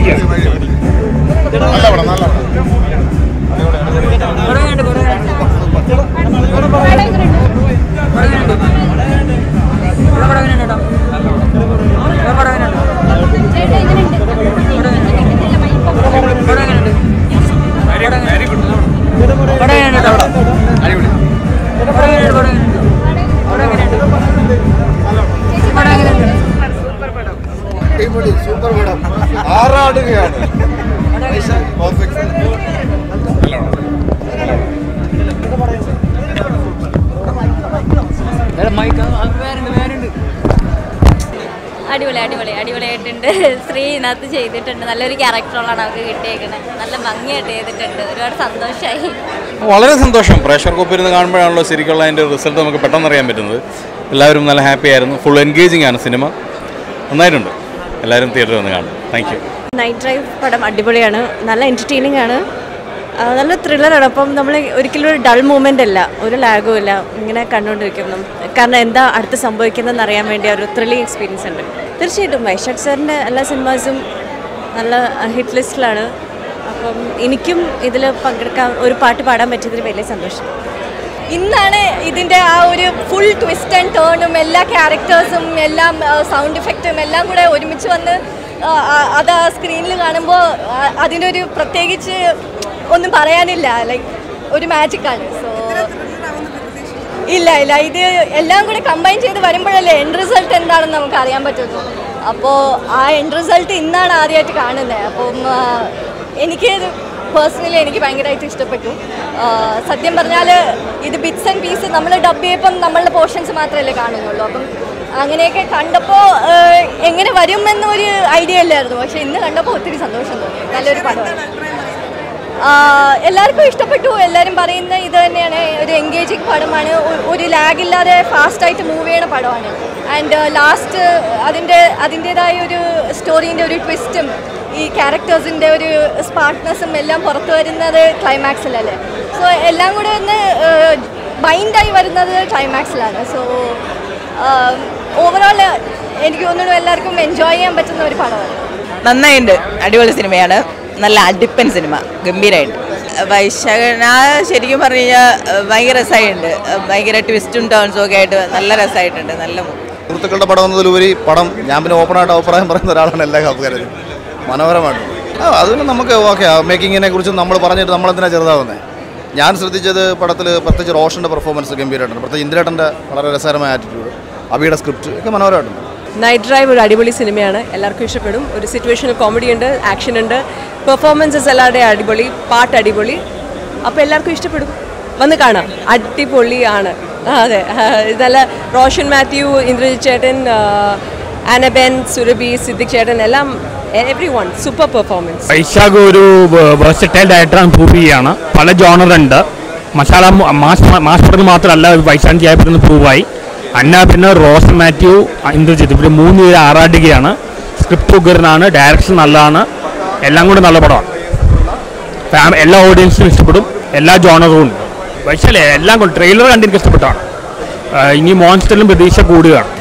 നല്ല പടം നല്ല പടം അടിപൊളി സൂപ്പർ പടം ആറാടുകയാണ് അടിപൊളി അടിപൊളി അടിപൊളിയായിട്ടുണ്ട് ശ്രീ ഇതിനകത്ത് ചെയ്തിട്ടുണ്ട് നല്ലൊരു ക്യാരക്ടറുകളാണ് അവർക്ക് കിട്ടിയേക്കുന്നത് നല്ല ഭംഗിയായിട്ട് ചെയ്തിട്ടുണ്ട് ഒരുപാട് സന്തോഷമായി വളരെ സന്തോഷം പ്രഷർ കുപ്പിരുന്ന് കാണുമ്പോഴാണല്ലോ ശരിക്കുള്ള അതിൻ്റെ റിസൾട്ട് നമുക്ക് പെട്ടെന്ന് അറിയാൻ പറ്റുന്നത് എല്ലാവരും നല്ല ഹാപ്പി ആയിരുന്നു ഫുൾ എൻഗേജിങ് ആണ് സിനിമ നന്നായിട്ടുണ്ട് എല്ലാവരും തിയേറ്ററിൽ വന്ന് കാണും താങ്ക് യു നൈറ്റ് ഡ്രൈവ് പടം അടിപൊളിയാണ് നല്ല എൻ്റർടൈനിങ് ആണ് ആ, നല്ല ത്രില്ലറാണ് അപ്പം നമ്മൾ ഒരിക്കലും ഒരു ഡൾ മൂമെൻ്റ് അല്ല ഒരു ലാഗും ഇല്ല ഇങ്ങനെ കണ്ടുകൊണ്ടിരിക്കും നം- കാരണം എന്താ അടുത്ത് സംഭവിക്കുന്നതെന്ന് അറിയാൻ വേണ്ടി ഒരു ത്രില്ലിംഗ് എക്സ്പീരിയൻസ് ഉണ്ട് തീർച്ചയായിട്ടും വൈശാഖ് സാറിൻ്റെ എല്ലാ സിനിമാസും നല്ല ഹിറ്റ് ലിസ്റ്റിലാണ് അപ്പം എനിക്കും ഇതിൽ പങ്കെടുക്കാൻ ഒരു പാട്ട് പാടാൻ പറ്റിയതിൽ വലിയ സന്തോഷം ഇന്നാണ് ഇതിൻ്റെ ആ ഒരു ഫുൾ ട്വിസ്റ്റ് ആൻഡ് ടേണും എല്ലാ ക്യാരക്ടേഴ്സും എല്ലാം സൗണ്ട് ഇഫക്റ്റും എല്ലാം കൂടെ ഒരുമിച്ച് വന്ന് ആ, ആ, അത് ആ സ്ക്രീനിൽ കാണുമ്പോൾ അതിനൊരു പ്രത്യേകിച്ച് ഒന്നും പറയാനില്ല ലൈക്ക് ഒരു മാജിക്കാണ് സോ ഇല്ല ഇല്ല ഇത് എല്ലാം കൂടി കമ്പൈൻ ചെയ്ത് വരുമ്പോഴല്ലേ എൻഡ് റിസൾട്ട് എന്താണെന്ന് നമുക്ക് അറിയാൻ പറ്റുള്ളൂ അപ്പോൾ ആ എൻഡ് റിസൾട്ട് ഇന്നാണ് ആദ്യമായിട്ട് കാണുന്നത് അപ്പം ആ, എനിക്ക് പേഴ്സണലി എനിക്ക് ഭയങ്കരമായിട്ട് ഇഷ്ടപ്പെട്ടു ആ, സത്യം പറഞ്ഞാൽ ഇത് ബിറ്റ്സ് ആൻഡ് പീസ് നമ്മൾ ഡബ് ചെയ്യുമ്പം നമ്മളുടെ പോർഷൻസ് മാത്രമല്ലേ കാണുന്നുള്ളൂ അപ്പം അങ്ങനെയൊക്കെ കണ്ടപ്പോൾ എങ്ങനെ വരുമെന്നൊരു ഐഡിയ ഇല്ലായിരുന്നു പക്ഷേ ഇന്ന് കണ്ടപ്പോൾ ഒത്തിരി സന്തോഷം തോന്നി നല്ലൊരു പടമാണ് ആഹ് എല്ലാവർക്കും ഇഷ്ടപ്പെട്ടു എല്ലാവരും പറയുന്ന ഇത് തന്നെയാണ് ഒരു എൻഗേജിങ് പടമാണ് ഒ- ഒരു ലാഗ് ഇല്ലാതെ ഫാസ്റ്റായിട്ട് മൂവ് ചെയ്യണ പടമാണ് ആൻഡ് ലാസ്റ്റ് അതിൻ്റെ അതിൻ്റേതായ ഒരു സ്റ്റോറീൻ്റെ ഒരു ട്വിസ്റ്റും ഈ ക്യാരക്ടേഴ്സിൻ്റെ ഒരു സ്പാർട്ട്നെസ്സും എല്ലാം പുറത്തു വരുന്നത് ക്ലൈമാക്സിലല്ലേ സോ എല്ലാം കൂടെ ഒന്ന് ബൈൻഡായി വരുന്നത് ക്ലൈമാക്സിലാണ് സോ ഓവറോൾ എനിക്ക് തോന്നുന്നു എല്ലാവർക്കും എൻജോയ് ചെയ്യാൻ പറ്റുന്ന ഒരു പടമാണ് നന്നായിട്ടുണ്ട് അടിപൊളി സിനിമയാണ് നല്ല അടിപ്പൻ സിനിമ ഗംഭീരമായിട്ട് വൈശാഖന ശരിക്കും പറഞ്ഞു കഴിഞ്ഞാൽ ഭയങ്കര രസമായിട്ടുണ്ട് ഭയങ്കര ട്വിസ്റ്റും ടേൺസും ഒക്കെ ആയിട്ട് നല്ല രസമായിട്ടുണ്ട് നല്ല movie. സുഹൃത്തുക്കളുടെ പടം എന്നതിലുപരി പടം ഞാൻ പിന്നെ ഓപ്പണായിട്ട് അഭിപ്രായം പറയുന്ന ഒരാളാണ് എല്ലാ ആൾക്കാരും മനോഹരമായിട്ട് ആ അതിന് നമുക്ക് ഓക്കെ മേക്കിങ്ങിനെ കുറിച്ച് നമ്മൾ പറഞ്ഞിട്ട് നമ്മളെന്തിനാ ചെറുതാവുന്നത് ഞാൻ ശ്രദ്ധിച്ചത് പടത്തിൽ പ്രത്യേകിച്ച് റോഷൻ്റെ പെർഫോമൻസ് ഗംഭീരമായിട്ടുണ്ട് പ്രത്യേകിച്ച് ഇന്ദ്രേട്ടൻ്റെ വളരെ രസകരമായ ആറ്റിറ്റ്യൂഡ് അബിയുടെ സ്ക്രിപ്റ്റ് ഒക്കെ മനോഹരമായിട്ടുണ്ട് നൈറ്റ് ഡ്രൈവ് ഒരു അടിപൊളി സിനിമയാണ് എല്ലാവർക്കും ഇഷ്ടപ്പെടും ഒരു സിറ്റുവേഷണൽ കോമഡി ഉണ്ട് ആക്ഷൻ ഉണ്ട് പെർഫോമൻസസ് എല്ലാവരുടെയും അടിപൊളി പാട്ട് അടിപൊളി അപ്പോൾ എല്ലാവർക്കും ഇഷ്ടപ്പെടും വന്ന് കാണാം അടിപൊളിയാണ് ആ, അതെ ആ, ഇതല്ല റോഷൻ മാത്യു ഇന്ദ്രജിത് ചേട്ടൻ ആ, ആനബെൻ സുരഭി സിദ്ദിഖ് ചേട്ടൻ എല്ലാം everyone super performance Vaishakh ഒരു വേഴ്സറ്റൈൽ ഡയറക്ടറാണ് പ്രൂവ് ചെയ്യുകയാണ് പല ജോണറുണ്ട് മസാല മ- മാസ് മാസ് പടത്തിൽ മാത്രമല്ല വൈശാഖ് ജയപ്പെടുന്ന പ്രൂവായി അന്ന പിന്നെ റോസ് മാത്യു ഇന്ദ്രജിത്ത് ഇവർ മൂന്ന് പേര് ആറാടുകയാണ് സ്ക്രിപ്റ്റ് ഉഗ്രനാണ് ഡയറക്ഷൻ നല്ലതാണ് എല്ലാം കൂടെ നല്ല പടമാണ് ഫാമ- എല്ലാ ഓഡിയൻസിനും ഇഷ്ടപ്പെടും എല്ലാ ജോണറും ഉണ്ട് വൈശാലെ എല്ലാം കൊണ്ട് ട്രെയിലർ കണ്ട് എനിക്ക് ഇഷ്ടപ്പെട്ടാണ് ആ, ഇനി മോൺസ്റ്ററിലും പ്രതീക്ഷ കൂടുകയാണ്